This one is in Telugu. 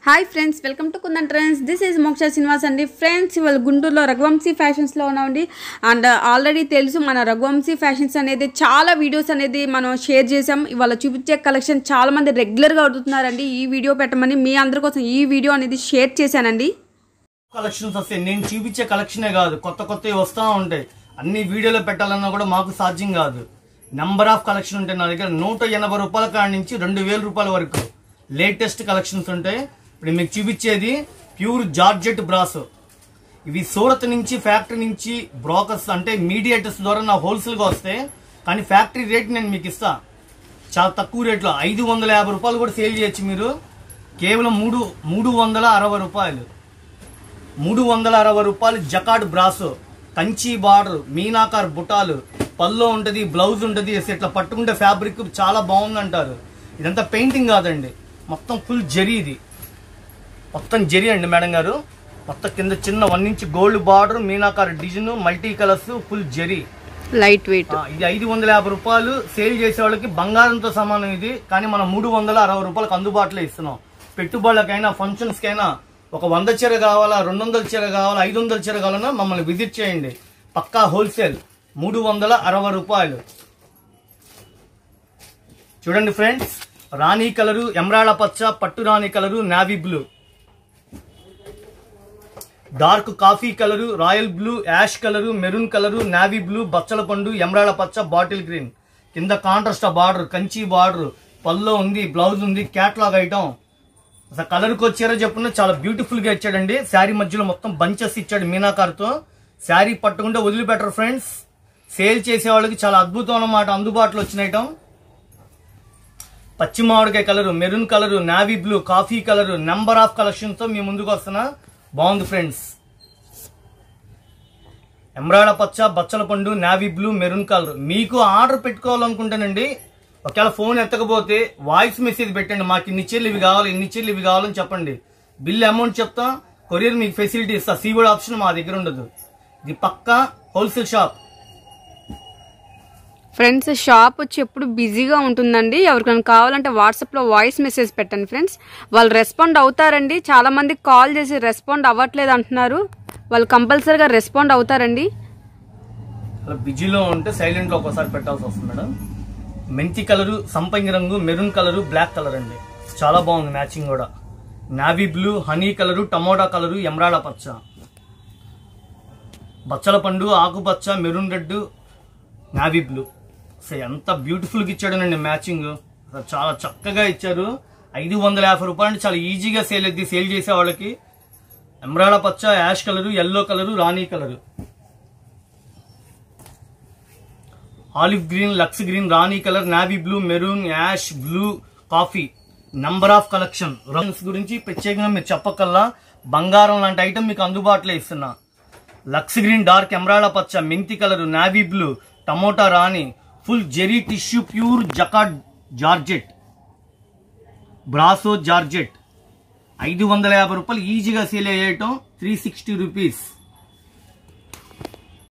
hi friends welcome to Kundan trends this is Moksha Srinivas అండి ఫ్రెండ్స్ ఇవాళ గుంటూరులో రఘువంశీ ఫ్యాషన్స్లో ఉన్నామండి అండ్ ఆల్రెడీ తెలుసు మన రఘువంశీ ఫ్యాషన్స్ అనేది చాలా వీడియోస్ అనేది మనం షేర్ చేసాం ఇవాళ చూపించే కలెక్షన్ చాలా మంది రెగ్యులర్గా అడుగుతున్నారండి ఈ వీడియో పెట్టమని మీ అందరి కోసం ఈ వీడియో అనేది షేర్ చేశానండి కలెక్షన్స్ వస్తాయి నేను చూపించే కలెక్షనే కాదు కొత్త కొత్తవి వస్తూ ఉంటాయి అన్ని వీడియోలో పెట్టాలన్నా కూడా మాకు సాధ్యం కాదు నెంబర్ ఆఫ్ కలెక్షన్ ఉంటాయి నా దగ్గర నూట ఎనభై రూపాయల కాడ నుంచి రెండు వేల రూపాయల వరకు లేటెస్ట్ కలెక్షన్స్ ఉంటాయి ఇప్పుడు మీకు చూపించేది ప్యూర్ జార్జెట్ బ్రాస్ ఇవి సూరత్ నుంచి ఫ్యాక్టరీ నుంచి బ్రోకర్స్ అంటే మీడియేటర్స్ ద్వారా నా హోల్సేల్గా వస్తాయి కానీ ఫ్యాక్టరీ రేట్ నేను మీకు ఇస్తా చాలా తక్కువ రేట్లో ఐదు వందల యాభై రూపాయలు కూడా సేల్ చేయొచ్చు మీరు కేవలం మూడు మూడు వందల అరవై రూపాయలు మూడు వందల అరవై రూపాయలు జకాడ్ బ్రాస్ కంచి బార్డర్ మీనాకార్ బుటాలు పల్లో ఉంటది బ్లౌజ్ ఉంటది ఇట్లా పట్టుకుంటే ఫ్యాబ్రిక్ చాలా బాగుంది అంటారు ఇదంతా పెయింటింగ్ కాదండి మొత్తం ఫుల్ జరీ ఇది మొత్తం జరీ అండి మేడం గారు మొత్తం కింద చిన్న వన్ ఇంచ్ గోల్డ్ బార్డర్ మీనాకార్ design multi colours full zari light weight ఆ, ఇది ఐదు వందల యాభై రూపాయలు సేల్ చేసే వాళ్ళకి బంగారంతో సమానం ఇది కానీ మనం మూడు వందల అరవై రూపాయలకు అందుబాటులో ఇస్తున్నాం పెట్టుబడులకైనా ఫంక్షన్స్ కైనా ఒక వంద చీర కావాలా రెండు వందల చీర కావాలా ఐదు వందల చీర కావాలన్నా మమ్మల్ని విజిట్ చేయండి పక్కా హోల్సేల్ మూడు వందల అరవై రూపాయలు చూడండి ఫ్రెండ్స్ రాణి కలరు ఎమరాడ పచ్చ పట్టు రాణి colour navy blue dark coffee colour royal blue ash colour maroon colour navy blue బచ్చల పండు ఎమరాడ పచ్చ బాటిల్ గ్రీన్ కింద కాంట్రాస్ట్ బార్డర్ కంచి బార్డర్ పల్లో ఉంది బ్లౌజ్ ఉంది క్యాట్లాగ్ ఐటమ్ అసలు కలర్కి వచ్చారో చెప్పున చాలా బ్యూటిఫుల్ గా ఇచ్చాడండి శారీ మధ్యలో మొత్తం బంచెస్ ఇచ్చాడు మీనాకార్తో శారీ పట్టుకుంటే వదిలిపెట్టరు ఫ్రెండ్స్ సేల్ చేసే వాళ్ళకి చాలా అద్భుతం అన్నమాట అందుబాటులో వచ్చిన ఐటమ్ పచ్చి మామిడికాయ colour maroon colour navy blue coffee colour number of collections తో మీ ముందుకు వస్తున్నా బాగుంది ఫ్రెండ్స్ ఎమరాడ పచ్చ బచ్చల పండు నావీ బ్లూ మెరూన్ కలర్ మీకు ఆర్డర్ పెట్టుకోవాలనుకుంటానండి ఒకవేళ ఫోన్ ఎత్తకపోతే వాయిస్ మెసేజ్ పెట్టండి మాకు ఇన్ని చీరలు ఇవి కావాలి ఇన్ని చీరలు ఇవి కావాలని చెప్పండి బిల్ అమౌంట్ చెప్తా కొరియర్ మీకు ఫెసిలిటీ ఇస్తా సీవుడ్ ఆప్షన్ మా దగ్గర ఉండదు ఇది పక్కా హోల్సేల్ షాప్ ఫ్రెండ్స్ షాప్ వచ్చి ఎప్పుడు బిజీగా ఉంటుందండి ఎవరికైనా కావాలంటే వాట్సాప్లో వాయిస్ మెసేజ్ పెట్టండి ఫ్రెండ్స్ వాళ్ళు రెస్పాండ్ అవుతారండి చాలా మంది కాల్ చేసి రెస్పాండ్ అవ్వట్లేదు అంటున్నారు వాళ్ళు కంపల్సరీగా రెస్పాండ్ అవుతారండి అలా బిజీలో ఉంటే సైలెంట్ లో ఒకసారి పెట్టాల్సి వస్తుంది మేడం మెంతి కలరు సంపంగి రంగు మెరూన్ కలరు బ్లాక్ కలర్ అండి చాలా బాగుంది మ్యాచింగ్ కూడా navy blue honey colour tomato colour emerald పచ్చ బచ్చల పండు ఆకుపచ్చ మెరూన్ రెడ్ నావీ బ్లూ అసలు ఎంత బ్యూటిఫుల్గా ఇచ్చాడనండి మ్యాచింగ్ అసలు చాలా చక్కగా ఇచ్చారు ఐదు వందల యాభై రూపాయలు అంటే చాలా ఈజీగా సేల్ అయింది సేల్ చేసే వాళ్ళకి ఎమరాడ పచ్చ యాష్ కలరు ఎల్లో కలరు రాణి కలరు ఆలివ్ గ్రీన్ లక్స్ గ్రీన్ రాణి colour navy blue maroon ash blue coffee number of collection రంగ్స్ గురించి ప్రత్యేకంగా మీరు చెప్పకల్లా బంగారం లాంటి ఐటమ్ మీకు అందుబాటులో ఇస్తున్నా లక్స్ గ్రీన్ డార్క్ ఎమరాడ పచ్చ మెంతి కలర్ నావీ బ్లూ టమోటా రాణి full zari tissue pure jacquard georgette brasso georgette ఐదు వందల యాభై రూపాయలు ఈజీగా సేల్ అయ్యేయటం త్రీ సిక్స్టీ రూపీస్